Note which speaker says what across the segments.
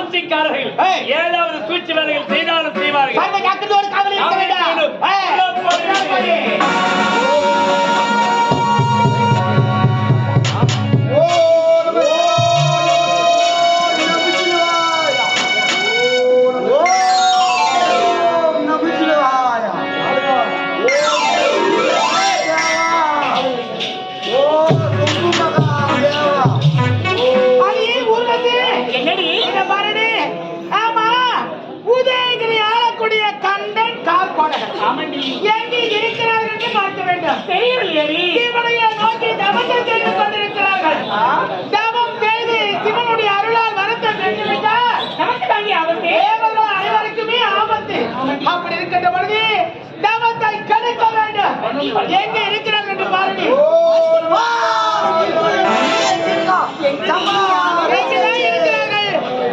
Speaker 1: சூழ்ச்சிக்காரர்கள்
Speaker 2: ஏய்.
Speaker 1: ஏதாவது சூழ்ச்சி வேலைகள் செய்தாலும் செய்வார்கள்
Speaker 2: சர்வ ஜாக்கிரதையோடு காவலில் இருக்க வேண்டும் ஏய், அடி, ஊர்வசி.
Speaker 1: என்னடி
Speaker 2: இங்க பாருடி. ஆமா, உதயகிரி ஆளக்கூடிய கண்டன் கால் கோடகன்.
Speaker 1: ஆமண்டி
Speaker 2: எங்கே இருக்கிறார்கள் என்று பார்க்க வேண்டும்
Speaker 1: தெரியவில்லை
Speaker 2: சிவனைய நோக்கி தவத்தை செய்து கொண்டிருக்கிறார்கள் தவம் செய்து சிவனுடைய அருளால் வரத்தை பெற்றுவிட்டால்
Speaker 1: நமக்கு தாண்டி ஆபத்து
Speaker 2: தேவர்கள் அனைவருக்குமே ஆபத்து அப்படி இருக்கின்ற பொழுது தவத்தை கெடுக்க வேண்டும் எங்கே இருக்கிறார்கள் என்று பாருங்க எங்கேதான் இருக்கிறார்கள்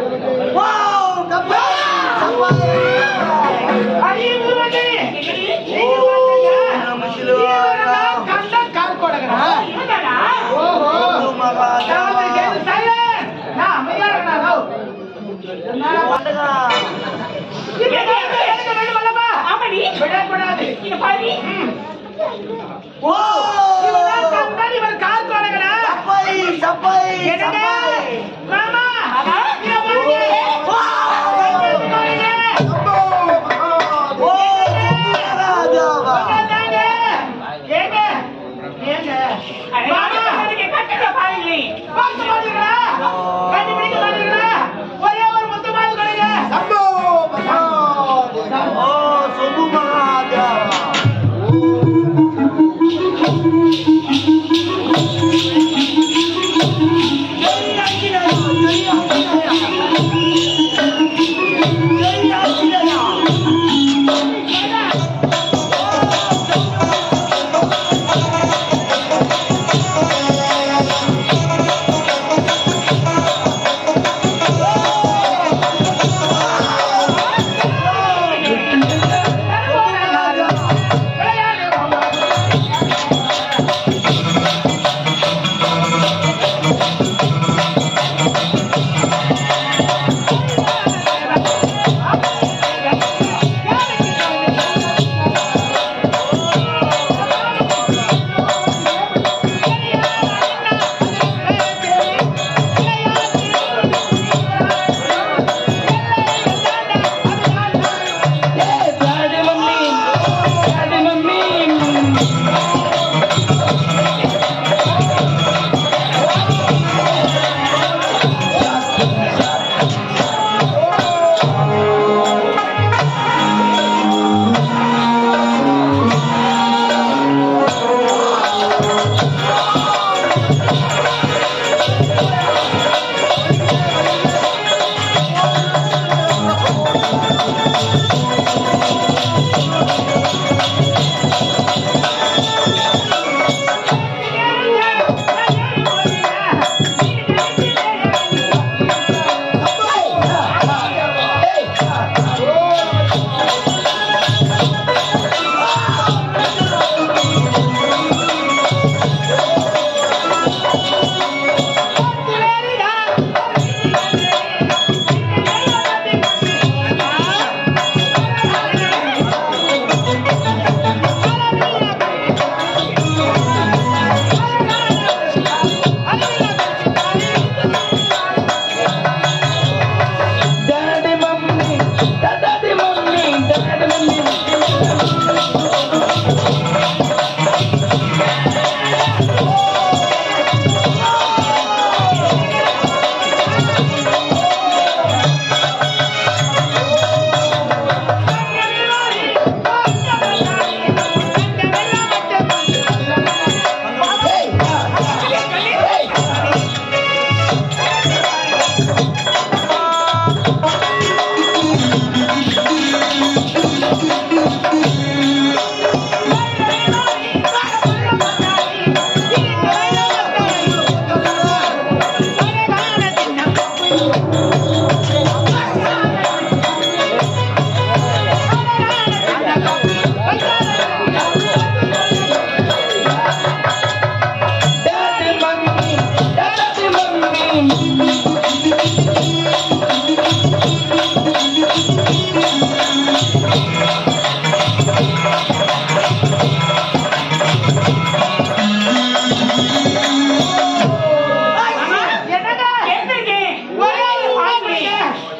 Speaker 2: அடி ஊர்வசி. நீங்க பார்த்தீங்க? இவரெல்லாம் கண்டன் கால் கோடகனா?
Speaker 1: இவன்தானா?
Speaker 2: ஓஹோ. தவத்தை செய்து silent. நான் அமைதியா இருக்கேனா? நோ. என்னால பண்ணுங்க. இதை எடுக்க எடுக்க வேண்டும் அல்லவா?
Speaker 1: ஆமாடி
Speaker 2: விடக்கூடாது.
Speaker 1: இங்க பாரு
Speaker 2: இவர்தான் கண்டன், இவர் கால் கோடகனா? என்னங்க? மாமா, இதை பாருங்க. கண்டன் பாருங்க. உட்கார்ந்தாங்க. ஏங்க? ஏங்க? மாமா,
Speaker 1: கட்டுற பாருங்களே
Speaker 2: பார்க்க மாட்டீங்களா? கண்டுபிடிக்க மாட்டீங்களா? ஒரே ஒரு முத்தமாவது கொடுங்க.
Speaker 3: ஓ சொம்பு மகாதேவா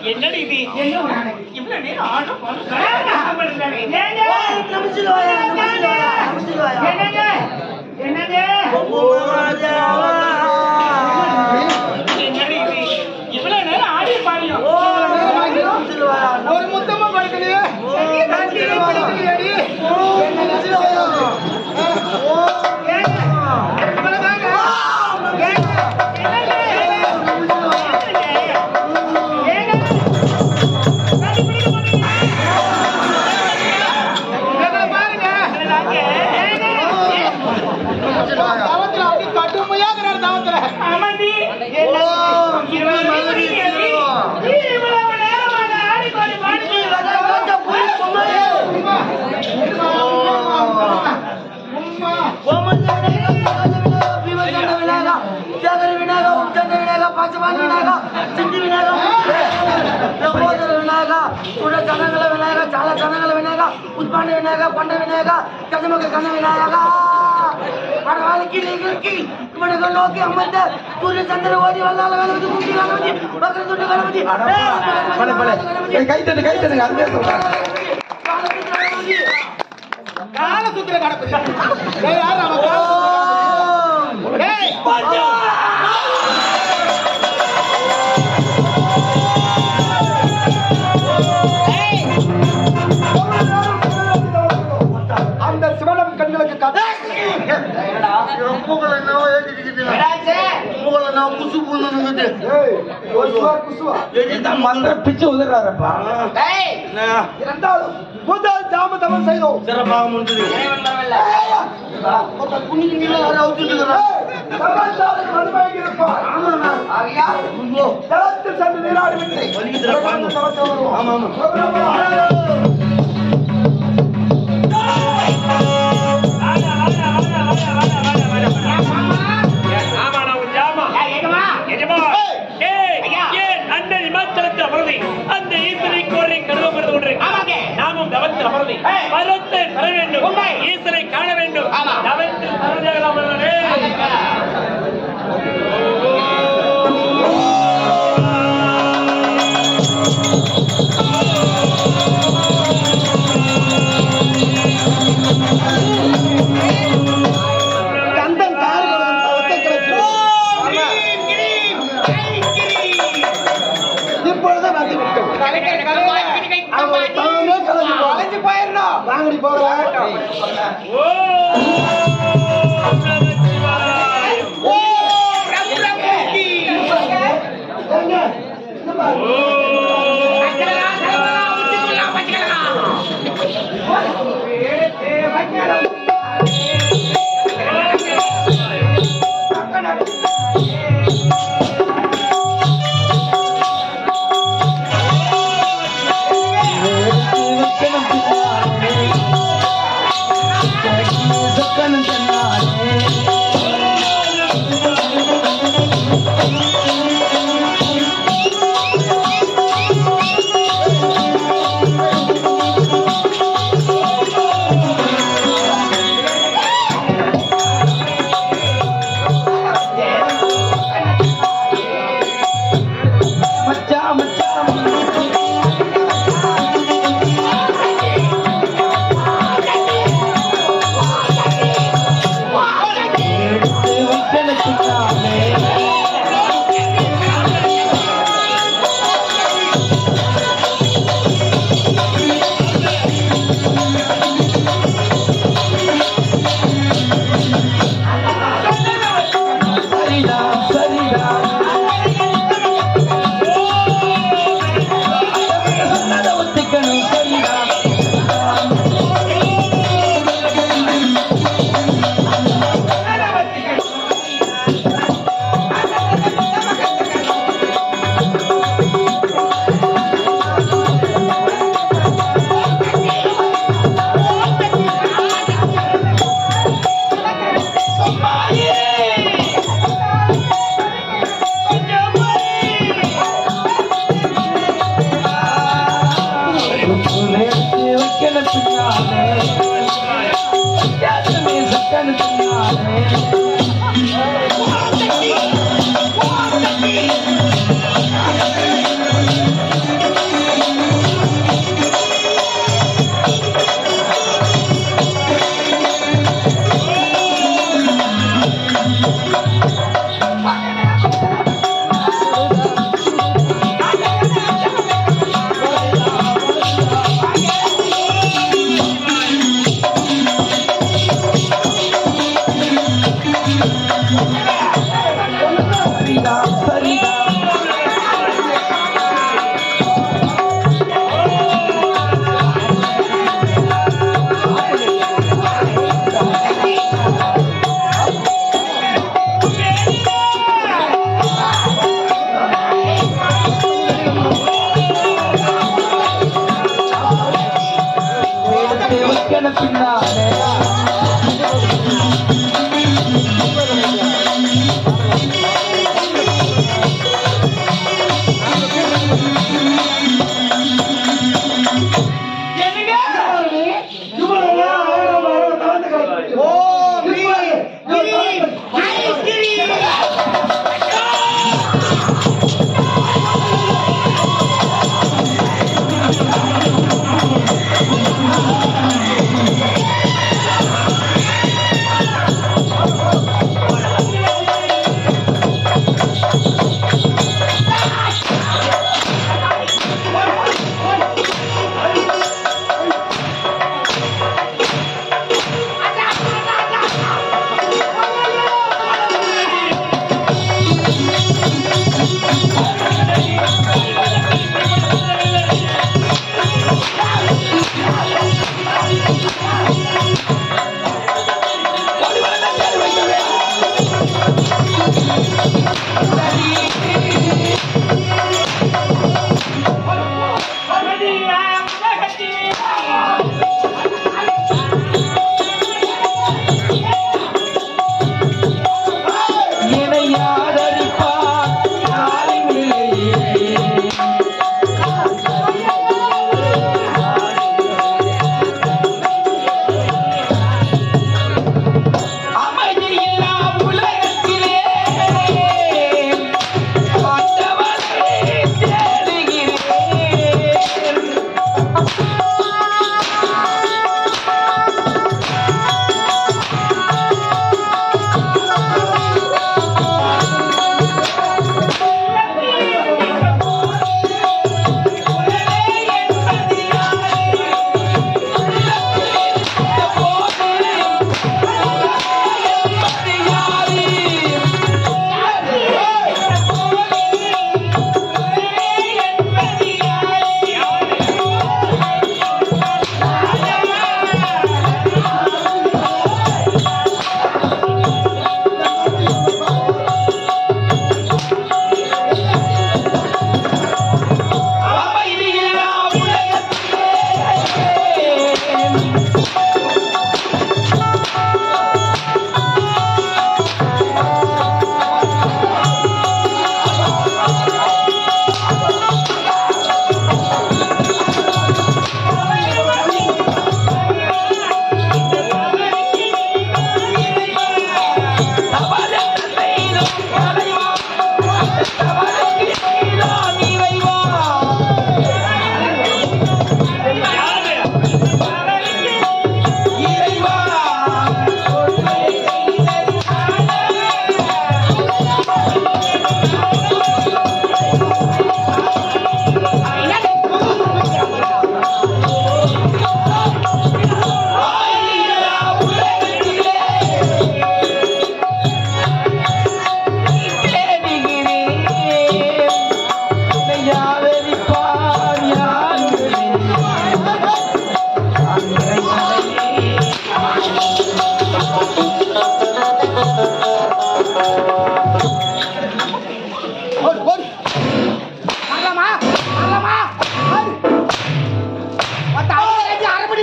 Speaker 1: என்னடி இது
Speaker 2: என்ன ஒரு ஆணை?
Speaker 1: இவ்வளவு நேரம் ஆடும் பாடும்
Speaker 2: ஏங்க?
Speaker 3: நமச்சிவாயா, நமச்சிவாயா, நமச்சிவாயா.
Speaker 2: என்னங்க? என்னங்க?
Speaker 1: என்னடி இது இவ்வளவு நேரம் ஆடி பாடியும்
Speaker 3: ஒரு முத்தமா படுக்கலையே
Speaker 2: கட்டிலே படுக்கலையாடி? ஏங்க? இவ்வளவுதாங்க? ஏங்க? என்னங்க? ஏங்க? கட்டி பிடிக்க மாட்டீங்க? எங்களை பாருங்க. ஏங்க?
Speaker 3: தவத்துல அப்படி கட்டுமையாகிறார் தவத்துல
Speaker 2: அமர்ந்தி. இருபது மணி ஏறி, இவ்வளவு நேரமாக ஆடிக்கொண்டு பாடிக்கொண்டு
Speaker 3: చాలా జనగల వినాయక ఉత్పన్న వినాయక పండ వినాయక కజముఖ కన్న వినాయక మన వాళ్ళకి నీకులకి మన లోకి అమ్మంటే సూర్య చంద్ర ఓడి వల్ల గణపతి ముక్తి గణపతి భద్రదుండ గణపతి
Speaker 4: கை தட்டு கை தட்டுங்க அதுவே சொல்றாங்க
Speaker 3: காலசுத்திர கணபதி ஏய், யார் அவன் காலசுத்திர கணபதி? ஏய்,
Speaker 4: அந்த சிவனம் கண்களுக்கு காட்டு மந்திர பிச்சு உதறாரப்பா இரண்டாலும் முதல் தாமதம் செய்தோம்
Speaker 3: சிறப்பாக முடிஞ்சது
Speaker 4: ஜலத்தில் சென்று நீராடவில்லை
Speaker 3: வலிக்குதுடா, பாருங்க. ஆமா, ஆமா.
Speaker 1: ஆமா நான் ஒரு ஜாமா
Speaker 2: ஏகமா
Speaker 1: எஜமா ஏய் ஏன் அண்ணன் இமாச்சலத்து அமர்தி அந்த ஈஸ்வரை கோரை கருவப்படுத்து கொண்டிருக்க
Speaker 2: ஆமாங்க.
Speaker 1: நாமும் தவத்தில் அமர்தி
Speaker 2: ஏய்.
Speaker 1: பருவத்தை பெற வேண்டும்
Speaker 2: உண்மை.
Speaker 1: ஈஸ்வரை காண வேண்டும்
Speaker 2: ஆமா.
Speaker 1: தவத்தில் பரவஜாகலாம் அல்லவே
Speaker 4: கந்தன் கார்கள் ஒத்தை கிடக்கு இப்பொழுது வந்து விட்டோம் அவங்க தானே கலந்து அழைஞ்சு போயிடணும் வாங்கடி போகிறேன்
Speaker 1: ஓ நமச்சிவாய.
Speaker 4: ஏங்க, இந்த பாரு.
Speaker 1: ஓ
Speaker 4: மச்சான் மச்சான் எடுத்து வைக்கணுச்சுட்டாலே சரிடா சரிடா சொன்னதை ஒத்துக்கணும் சரிடா எடுத்து வைக்கணும் பின்னாலே யாருமே சக்கனு பின்னாலே
Speaker 3: ஏய்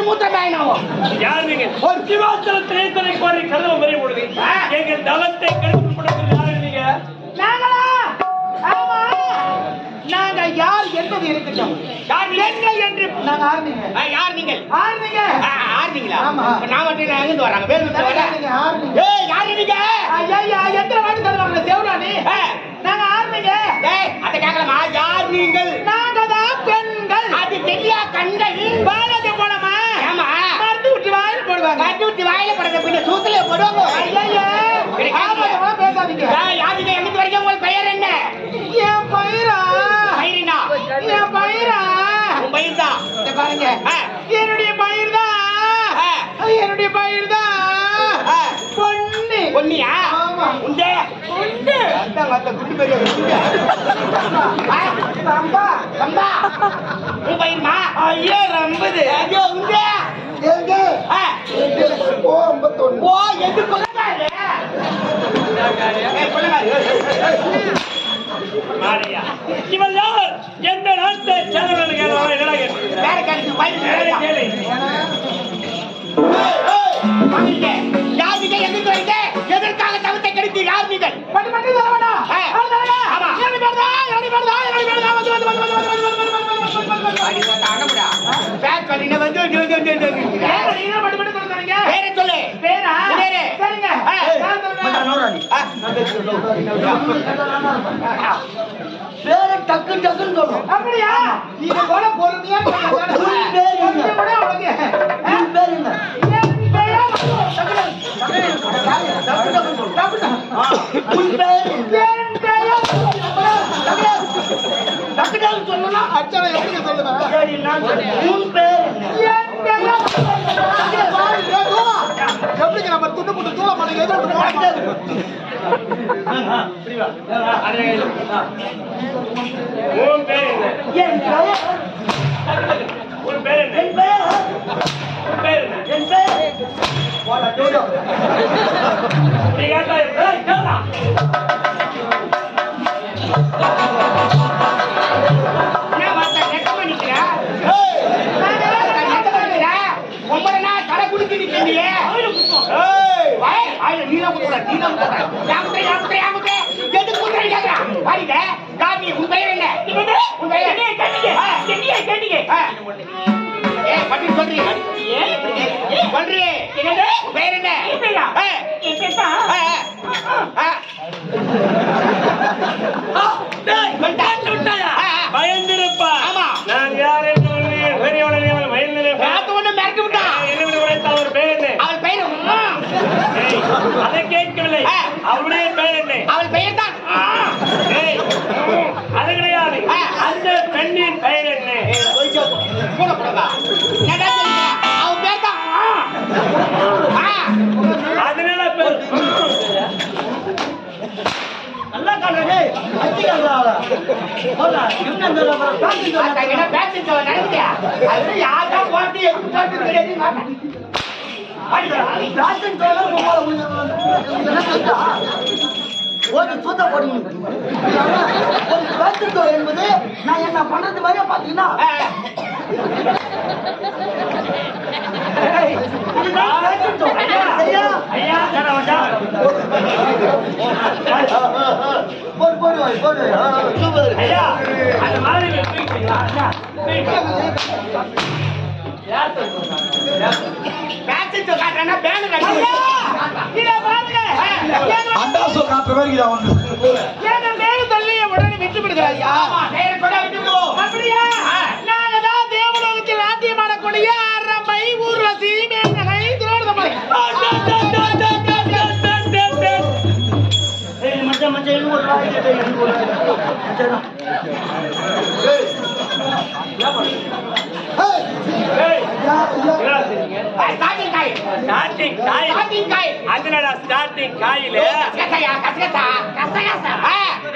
Speaker 2: வயிறு மூத்திரம் பயனாகும்
Speaker 1: யார் நீங்க ஒரு சிவாச்சலத்திலே தலை கோரி கதவு வரை பொழுது எங்கள் தவத்தை கெடுத்து கொடுக்கிறது யாரு நீங்க
Speaker 2: நாங்களா ஆமா நாங்க யார் என்பது இருக்கட்டும் யார் என்ன என்று நாங்க ஆர்மிங்க
Speaker 5: ஆ, யார் நீங்கள்
Speaker 2: ஆர்மிங்க
Speaker 5: ஆ, ஆர்மிங்களா
Speaker 2: ஆமா.
Speaker 5: இப்ப நான் மட்டும் நான் எங்கிருந்து வராங்க வேறு
Speaker 2: நாங்க
Speaker 5: வர
Speaker 2: ஆர்மிங்க, ஆர்மிங்க
Speaker 5: ஏய் யாரு நீங்க
Speaker 2: ஐயா ஐயா எத்தனை வாட்டி சொல்லுவாங்க தேவராணி
Speaker 5: ஆ,
Speaker 2: நாங்க ஆர்மிங்க
Speaker 5: ஏய் அத கேக்கலாமா யார் நீங்கள்
Speaker 2: நாங்க தான் பெண்கள்
Speaker 5: அது தெரியா கண்கள்
Speaker 2: பாலத்தை போனோமா
Speaker 5: ஆமா
Speaker 2: மருந்து விட்டு வாயில் போடுவாங்க
Speaker 5: கட்டி விட்டு வாயில படுற பின்ன சூத்துல போடுவாங்க
Speaker 2: ஐயா ஆமா எவ்வளவு பேசாதீங்க
Speaker 5: ஏய், யார் நீங்க எங்கிருந்து வரீங்க உங்கள் பெயர் என்ன
Speaker 2: என் பயிரா
Speaker 5: பயிரினா
Speaker 2: என் பயிரா
Speaker 5: உன் பயிர் தான்
Speaker 2: இங்க பாருங்க
Speaker 5: ஆ,
Speaker 2: என்னுடைய பயிர் தான்
Speaker 5: ஆ.
Speaker 2: என்னுடைய பயிர் தான்
Speaker 5: ஆ.
Speaker 2: பொண்ணு
Speaker 5: பொன்னியா
Speaker 2: ஆமா.
Speaker 5: உண்டே
Speaker 2: பொண்ணு
Speaker 5: அந்த மத்த குட்டி பெரிய குட்டியா
Speaker 2: சம்பா
Speaker 5: சம்பா உன் பயிர்மா
Speaker 2: ஐயா ரம்பது
Speaker 5: ஐயோ உண்டே
Speaker 4: எங்க
Speaker 5: ஆ,
Speaker 4: ஓ ஐம்பத்தொன்னு
Speaker 5: ஓ எது கொள்ளக்காரு ஏய் கொள்ளக்காரு
Speaker 1: மாரியா இவன் யார் எந்த நாட்டை சேர்ந்தவன் கேட்கலாம் என்னடா கேட்கிறீங்க?
Speaker 5: வேற கணக்கு பயிர்
Speaker 1: வேற
Speaker 5: வேற
Speaker 1: கேளு
Speaker 5: வாங்க யார் நீங்க எங்கிருந்து வரீங்க எதற்காக தவத்தை கெடுத்து யார் நீங்கள்
Speaker 2: மட்டும் மட்டும் தரவேடா
Speaker 5: ஆ. ஆமா.
Speaker 2: என்னுடைய பேர் தான் என்னுடைய பேர் தான் என்னுடைய பேர் தான் வந்து வந்து வந்து வந்து வந்து வந்து வந்து வந்து வந்து வந்து வந்து
Speaker 5: அடி வந்து அடமுடா பேக் பண்ணின வந்து வந்து வந்து வந்து வந்து வந்து.
Speaker 2: பேர நீங்க மட்டும் மட்டும் சொல்லுங்க
Speaker 5: பேரை சொல்லு
Speaker 2: பேரா
Speaker 5: பேரு.
Speaker 2: சரிங்க
Speaker 5: ஆ.
Speaker 2: யார் சொல்லுங்க
Speaker 5: ஆ,
Speaker 3: பேரை டக்கு டக்குன்னு சொல்லணும்
Speaker 2: அப்படியா இது போல பொறுமையா சொல்லுங்க.
Speaker 3: உன் பேர் என்ன?
Speaker 2: கொஞ்சம் கூட அவனுக்கு ஆ?
Speaker 3: உன் பேர் என்ன
Speaker 2: என் பெயர் டக்கு டக்கு டக்கு சொல்லு. டக்கு டக்கு.
Speaker 3: உன் பேர் என்ன
Speaker 2: என் பெயர்
Speaker 3: டக்கு டக்கு சொல்லலாம்
Speaker 4: அச்சனை எப்படி சொல்லுவேன்
Speaker 3: சரி நான் சொல்றேன். உன் பேர் என்ன
Speaker 2: என் பெயர்
Speaker 4: எப்படிங்க நம்ம துண்டு போட்டு தூள மாட்டேங்க எதிர்த்து போட மாட்டேங்க
Speaker 1: உன் பேர் என்ன
Speaker 3: என் பெயர்
Speaker 1: உன் பேர் என்ன
Speaker 3: என் பெயர்
Speaker 1: உன் பேர் என்ன
Speaker 3: என் பெயர் போடா, டூடோ.
Speaker 1: நீ கேட்டா ஏய், கேளா.
Speaker 5: என்ன வார்த்தை நெக்கமா நிக்கிற? நெக்கமா நிக்கிற? ஒன்பது நாள் தலை குடிச்சு நிக்கிறியே. ஏய், வாய், வாயில நீதான் குத்துற, நீதான் குத்துற. ஏன் குத்துற, ஏன் குத்துற, ஏன் குத்துற? எதுக்கு குத்துறன்னு கேக்குறான். பாருங்க, காபி, உன் பெயர் என்ன? உன் பெயர்? ஆ. ஆ. ஏய், பட்டி சொல்றீ. சொல்றீ. உன் பெயர் என்ன? ஆ. ஆ, ஆ. ஆ.
Speaker 1: ஆ, டேய்,
Speaker 5: சொல்லிட்டா.
Speaker 1: விட்டாயா?
Speaker 5: ஆ, ஆ.
Speaker 1: பயந்திருப்பா
Speaker 5: ஆமா.
Speaker 1: நான் யார் என்று உன்னை பெரியவளை அவள் பயந்திருப்பா
Speaker 5: பார்த்த உடனே மிரட்டி விட்டான்.
Speaker 1: என்னுடைய உழைத்த அவர் பேர் என்ன
Speaker 5: அவள் பெயர் உம்மா.
Speaker 1: ஏய், அதை கேட்கவில்லை
Speaker 5: ஆ.
Speaker 1: அவருடைய பெயர் என்ன
Speaker 5: அவள் பெயர் தான்
Speaker 1: ஏய், அது கிடையாது
Speaker 5: ஆ.
Speaker 1: அந்த பெண்ணின் பெயர் என்ன
Speaker 5: கூட கூடதா என்னடா சொல்ற? அவன் பேர் தான் ஆ.
Speaker 1: அதனால பேர்
Speaker 3: நல்லா காட்டுறே அடிக்கிறாங்களா போடா என்ன இந்த காட்டு
Speaker 5: அத என்ன பேசிட்டு வர நினைச்சியா? அது யார்தா போட்டு எதுக்கு போட்டு கிடையாது மாட்டேன்.
Speaker 3: காட்டன் தோலை ஒரு சுத்த போடுங்க ஒரு காட்டன் தோல் என்பது நான் என்ன பண்றது மாதிரியே பாத்தீங்கன்னா
Speaker 5: ஆ.
Speaker 3: இதுதான் காட்டன் தோல் ஐயா
Speaker 1: ஐயா கடை வந்தா
Speaker 3: போடு போடு வை, போடு வை. ஆ, சூப்பர்
Speaker 1: ஐயா அந்த மாதிரி தூக்கிட்டீங்களா ஐயா தூக்கிட்டீங்களா? யார் சொல்றா?
Speaker 5: பேசிட்டு காட்டுறேன்னா பேனு கட்டி
Speaker 2: இதை பாருங்க எங்க-
Speaker 4: அண்டாசோ காட்டுற மாதிரி இதா ஒண்ணு
Speaker 2: எங்க மேல தள்ளி உடனே விட்டு விடுகிறாயா
Speaker 5: ஆமா பெயரை சொல்ல விட்டுவிடுவோம்.
Speaker 2: அப்படியா நாங்க தான் தேவலோகத்தில் நாட்டியம் ஆடக்கூடிய அரம்பை ஊர்வசி மேனகை திரோதமலை
Speaker 3: ஏய், மச்சான், மச்சான், எனக்கு ஒரு வாய் கேட்டு, எனக்கு ஒரு வாய் கேட்டு. மச்சான்.
Speaker 4: ஏய்,
Speaker 1: ஏய்,
Speaker 4: யா, யா.
Speaker 1: என்னடா செய்றீங்க?
Speaker 5: ஸ்டார்டிங் காய்
Speaker 1: ஸ்டார்டிங் காய்
Speaker 5: ஸ்டார்டிங் காய்
Speaker 1: அதனடா ஸ்டார்டிங் காயில
Speaker 5: கசகசையா கசகசா கசகசா ஆ.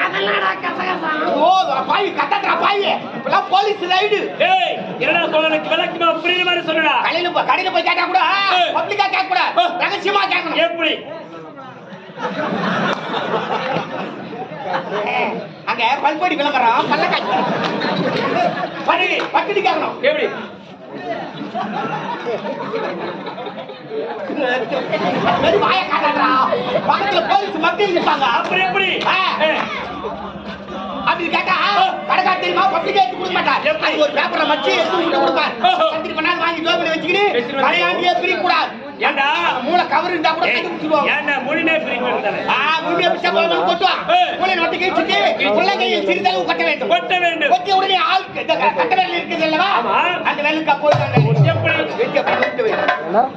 Speaker 5: ஓ பாய் கத்தடா பாய் இப்பெல்லாம் போலீஸ் ரைடு
Speaker 1: ஏய் என்னடா சொல்ல எனக்கு விளக்கமா புரியுற மாதிரி சொல்லுடா
Speaker 5: கடையில போய் கடையில போய் கேட்டா கூட
Speaker 1: ஏய்.
Speaker 5: பப்ளிக்கா கேட்க கூட
Speaker 1: ஏய்.
Speaker 5: ரகசியமா கேட்கணும்
Speaker 1: எப்படி
Speaker 5: அங்க பல்பொடி விளம்பரம் பல்லக்காய் பட்டி பட்டி கேட்கணும்
Speaker 1: எப்படி
Speaker 5: வெறும் வாயை காட்டாதடா. பக்கத்துல போலீஸ் மக்கள் இருப்பாங்க
Speaker 1: அப்படி எப்படி
Speaker 5: ஆ.
Speaker 1: ஏ,
Speaker 5: அப்படி கேட்டா கடைக்கார தெரியுமா பப்ளிக் எடுத்து கொடுக்க மாட்டார் அது ஒரு பேப்பர்ல மச்சி எடுத்து கொடுத்து கொடுப்பார் சந்திரி பண்ணாது வாங்கி ஜோபில வச்சுக்கிட்டு
Speaker 1: வச்சுட்டு வந்து-
Speaker 5: கடையாண்டியே பிரிக்க கூடாது
Speaker 1: ஏண்டா
Speaker 5: மூளை கவர் இருந்தா கூட
Speaker 1: ஏய்,
Speaker 5: கண்டுபிடிச்சிருவாங்க
Speaker 1: ஏண்டா மொழினே பிரிக்க வேண்டியதானே
Speaker 5: ஆ முன்னே பிச்சை போய் கொட்டுவான்
Speaker 1: ஏய்.
Speaker 5: மூளை நொட்டி கழிச்சுட்டு உள்ளங்கையில் சிறிதளவு கொட்ட வேண்டும்
Speaker 1: கொட்ட வேண்டும்
Speaker 5: கொட்டிய உடனே ஆள் இந்த கட்ட வேலை இருக்குது அல்லவா
Speaker 1: ஆமா.
Speaker 5: அந்த வேலைக்கு போயிட்டாங்க
Speaker 1: எப்படி
Speaker 5: வெட்டி அப்படி நிறுத்த வேண்டும்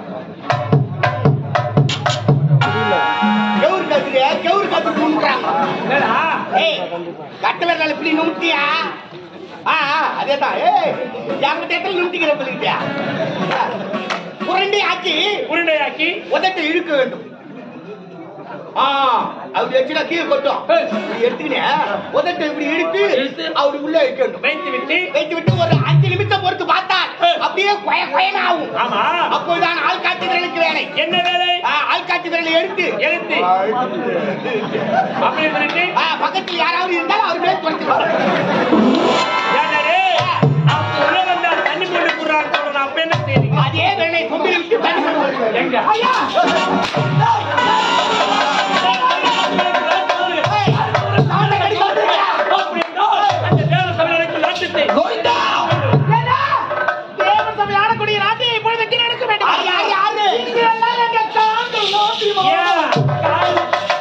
Speaker 5: கவுரு கத்துறியா கவுரு கத்து நுணுக்குறாங்க
Speaker 1: என்னடா
Speaker 5: ஏய் கட்ட விரலால இப்படி நுணுத்தியா ஆ ஆ, அதேதான் ஏய் என்கிட்ட எத்தனை நுணுத்திக்கிற சொல்லிட்டியா உருண்டை ஆக்கி
Speaker 1: உருண்டையாக்கி
Speaker 5: உதட்டை இழுக்க வேண்டும் ஆ அப்படி வச்சுனா கீழே கொட்டும் இப்படி எடுத்துக்கினேன் உதட்டை இப்படி இழுத்து
Speaker 1: இழுத்து.
Speaker 5: அப்படி உள்ள வைக்க வேண்டும்
Speaker 1: வைத்து விட்டு
Speaker 5: வைத்து விட்டு ஒரு அஞ்சு நிமிஷம் பொறுத்து பார்த்தால்
Speaker 1: ஏய்.
Speaker 5: அப்படியே கொய கொயன ஆகும்
Speaker 1: ஆமா
Speaker 5: அப்போதுதான் ஆள் காட்சி விரலுக்கு வேலை
Speaker 1: என்ன வேலை
Speaker 5: ஆ, ஆள் காட்சி விரலை எடுத்து
Speaker 1: எழுத்து அப்படி சொல்லிட்டு
Speaker 5: ஆ, பக்கத்தில் யாராவது இருந்தாலும் அவர் மேல் குறைச்சிருவார்
Speaker 1: ஏண்டா டேய், அப்ப உள்ள வந்தா தண்ணி கொண்டு போடுறான்னு சொல்றேன் அப்ப என்ன செய்றீங்க
Speaker 5: அதே வேலை கொம்பில் விட்டு தண்ணி கொண்டு வருவார்.
Speaker 1: எங்க
Speaker 5: ஐயா! ஏய், அவனை கடிக்க வந்துருக்கா?
Speaker 1: அப்படின்னா அந்த தேவ சபைகளுக்கு லட்சத்தை
Speaker 2: ஏன்னா, தேவசபை ஆடக்கூடிய நாட்டை இப்பொழுது வெற்றி நடக்க வேண்டும்.
Speaker 5: ஐயா, யாரு?
Speaker 2: இதெல்லாம் எங்க காந்தல் நோக்கிமா.
Speaker 1: ஏன் கால்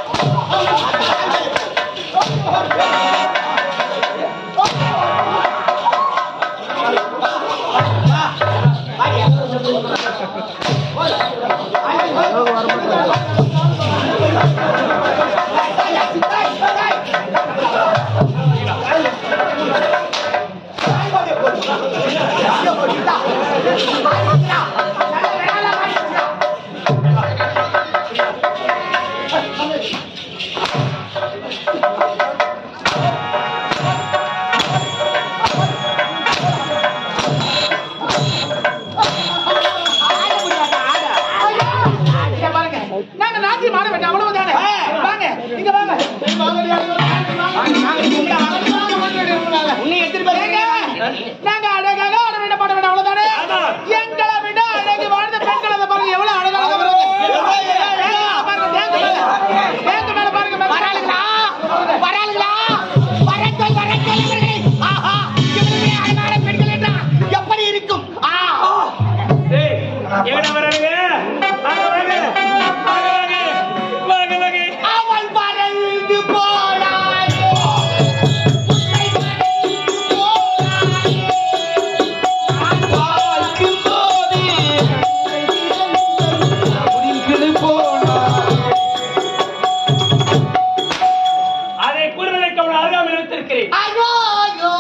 Speaker 2: இங்க பாருங்க. நாங்க நாட்டியம் ஆட வேண்டும், அவ்வளவுதானே? வாங்க, இங்க வாங்க.
Speaker 5: உன்னை எடுத்துட்டு போய்
Speaker 2: ஏங்க, நாங்க அழகாக ஆட வேண்டும், பாட வேண்டும், அவ்வளவுதானே?
Speaker 1: ஆமா.
Speaker 2: எங்களை விட அழகு வாழ்ந்த பெண்கள் அதை பாருங்க, எவ்வளவு அழகாக வராங்க. ஏங்க, பாருங்க, தேக்கு மேல. தேக்கு மேல பாருங்க, மேல.
Speaker 5: வராளுங்களா வராளுங்களா வரட்டும் வரட்டும் இவர்களே. ஆஹா இவர்களே அழகான பெண்கள் என்றால் எப்படி இருக்கும் ஆ
Speaker 1: டேய், எங்கடா வர்றானுங்க? வாங்க, வாங்க. வாங்க, வாங்க. வாங்க, வாங்க.
Speaker 5: அவள் பறந்து போனாளே உன்னை மறைத்து போனாளே நான் பார்க்கும் போது
Speaker 1: அதை கூறுவதற்கு அவள் அருகாமையில் வைத்திருக்கிறேன்
Speaker 5: ஐயோ ஐயோ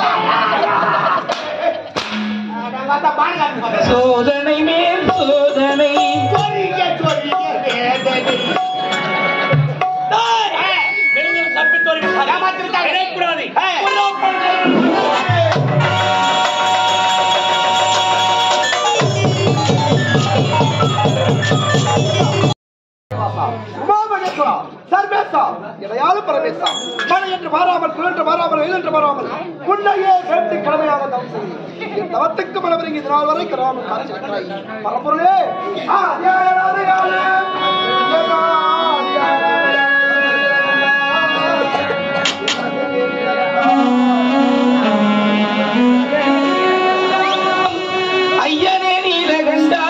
Speaker 5: நான் பார்த்தா பாடுகாட்டு போறேன்
Speaker 3: சோதனை மேல் சோதனை
Speaker 5: சொல்லிக்க சொல்லிக்க வேதனை
Speaker 1: டேய், வெளியில் தப்பித்து வருகிறார்கள்.
Speaker 5: ஏமாத்தி விட்டார்கள்.
Speaker 1: விடக்கூடாது.
Speaker 5: ஏய்.
Speaker 4: உமாமகேஸ்வரா சர்வேசா எதையாலும் பரமேசா மழை என்று மாறாமல் குளிர் என்று மாறாமல் வெயில் என்று மாறாமல் உன்னையே வேண்டி கடமையாக தவம் செய்கிறேன். என் தவத்துக்கு மனவரங்கி இது நாள் வரை கராமல் காட்சி வைக்கிறாய் பரம்பொருளே ஆதியாய ஆதியாய
Speaker 3: ஐயனே நீலகண்டா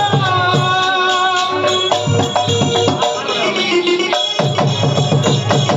Speaker 4: ஆ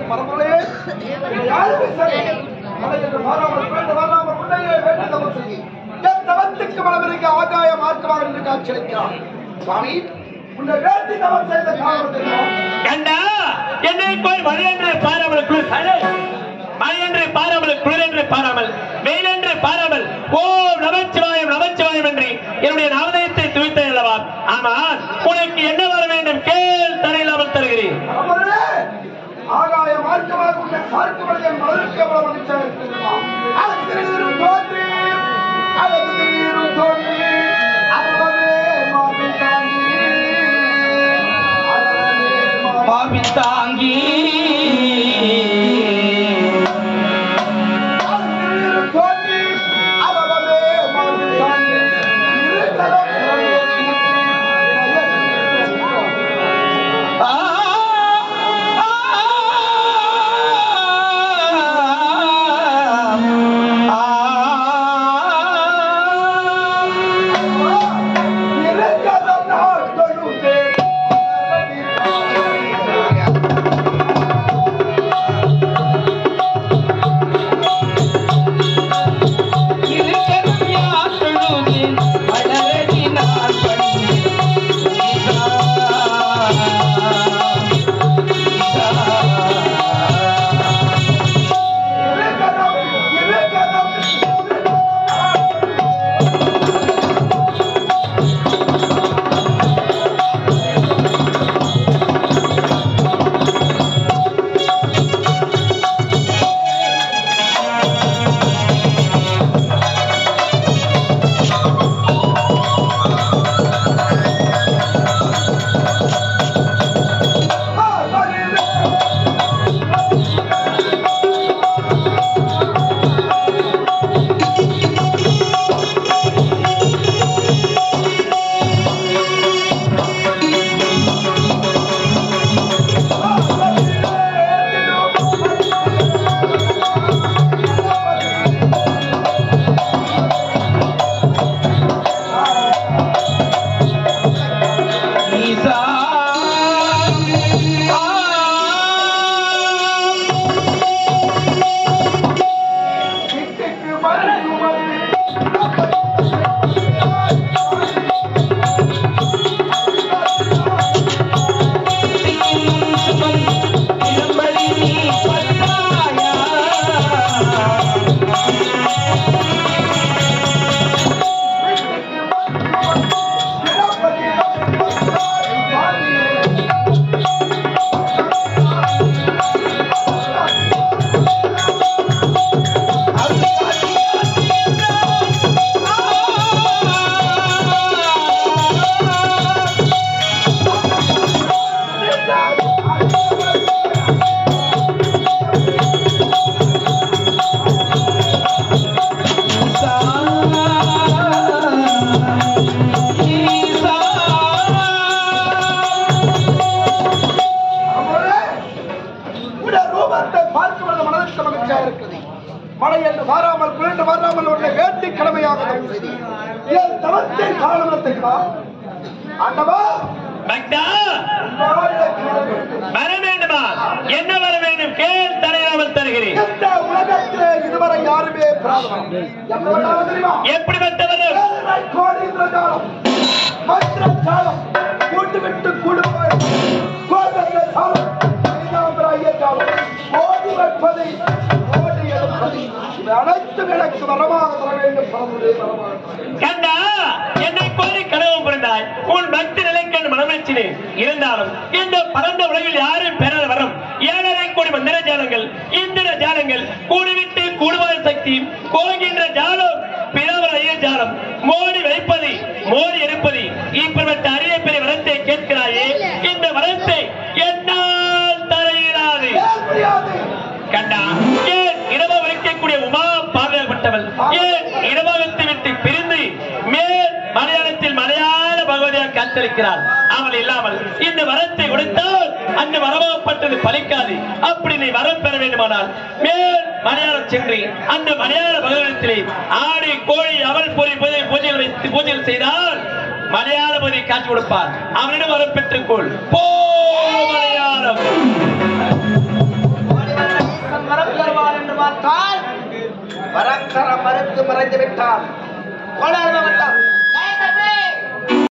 Speaker 4: பரம்பரையே யாருமே சரி மலை என்று மாறாமல் பிறந்து வராமல் உன்னையே வேண்டி தவம் செய்ய என் தவத்துக்கு மனதிற்கு ஆகாய மார்க்கமாக என்று காட்சியளிக்கிறார் சுவாமி உன்னை வேண்டி தவம் செய்த காரணம் தெரியுமா
Speaker 1: கண்டா என்னை போய் மழை என்று பாராமல் குளிர் அடே, மழை என்று பாராமல் குளிர் என்று பாராமல் வெயில் என்று பாராமல் ஓ நமச்சிவாயம் நமச்சிவாயம் என்று என்னுடைய நாமதயத்தை துவித்தேன் அல்லவா ஆனால் உனக்கு என்ன வர வேண்டும் கேள் தரையில்லாமல் தருகிறேன்
Speaker 4: பரம்பரையே ஆகாய மார்க்கமாக உன்னை பார்க்கப்படுகிற மலருக்கு எவ்வளவு மகிழ்ச்சியாக இருக்கிறதா அழகிரும் தோன்றி அழகிரும் தோன்றி அழகவே மாமி தாங்கி அழகவே மாமி
Speaker 5: தாங்கி
Speaker 4: அழகிரும் தோன்றி அழகவே மாமி தாங்கி இருதலம் சிறந்தோக்கி இருதலம் நான் தொழுதே இருதலம் இருதலம் உடைய ரூபத்தை பார்க்கிறது மனதிற்கு மகிழ்ச்சியாக இருக்கிறது மழை என்று மாறாமல் குளிர்ந்து மாறாமல் உன்னை வேண்டி கடமையாக தவம் செய்தேன். என் தவத்தை காரணம் தெரியுமா ஆண்டவா
Speaker 1: பக்தா
Speaker 4: உன்னால் எனக்கு வர வேண்டும்.
Speaker 1: வர வேண்டுமா என்ன வர வேண்டும் கேள் தரையில்லாமல் தருகிறேன்
Speaker 4: இந்த உலகத்திலே இதுவரை யாருமே பிராதவரம் எப்படிப்பட்டவன் தெரியுமா
Speaker 1: எப்படிப்பட்டவர்கள்
Speaker 4: ஏழரை கோடி இந்திரஜாலம் மந்திரஜாலம் கூட்டு விட்டு கூடுவாய் கோபெற்ற ஜாலம் ஐந்தாம்பர ஐயஜாலம் ஓடி வைப்பதை ஓடி எடுப்பதை இவை அனைத்தும் எனக்கு வரமாக தர வேண்டும் பரமுதே வரமாக தர வேண்டும்.
Speaker 1: கண்டா என்னை கோரி கனவு புரிந்தாய் உன் பக்தி நிலைக்கண் மனமேற்றினேன் இருந்தாலும் இந்த பரந்த உலகில் யாரும் பெற வரும் ஏழரை கோடி மந்திர ஜாலங்கள் இந்திர ஜாலங்கள் கூடிவிட்டு கூடுவாய் சக்தி கோகின்ற ஜாலம் பிறவர் ஐய ஜாலம் மோடி வைப்பது மோடி எடுப்பது இப்படிப்பட்ட அரிய பெரிய வரத்தை கேட்கிறாயே இந்த வரத்தை என்னால் தர இயலாது
Speaker 4: ஏன் முடியாது
Speaker 1: கண்டா ஏன் இரவு வலிக்கக்கூடிய உமா பாதையாகப்பட்டவள் ஏன் இரவகத்தை விட்டு பிரிந்து மேல் மலையாளத்தில் மலையாள பகவதியாக காத்திருக்கிறாள் அவள் இல்லாமல் இந்த வரத்தை கொடுத்தால் அந்த வரவாகப்பட்டது பலிக்காது அப்படி நீ வரம் பெற வேண்டுமானால் மேல் மலையாளம் சென்று அந்த மலையாள பகவதத்திலே ஆடி கோழி அவள் பொறி பூஜை பூஜைகள் வைத்து பூஜைகள் செய்தால் மலையாளபதி காட்சி கொடுப்பார் அவனிடம் வரம் பெற்றுக்கொள் போ மலையாளம்
Speaker 4: வரக்கரம் மறுத்து மறைந்து விட்டார் கோலார் மாவட்டம்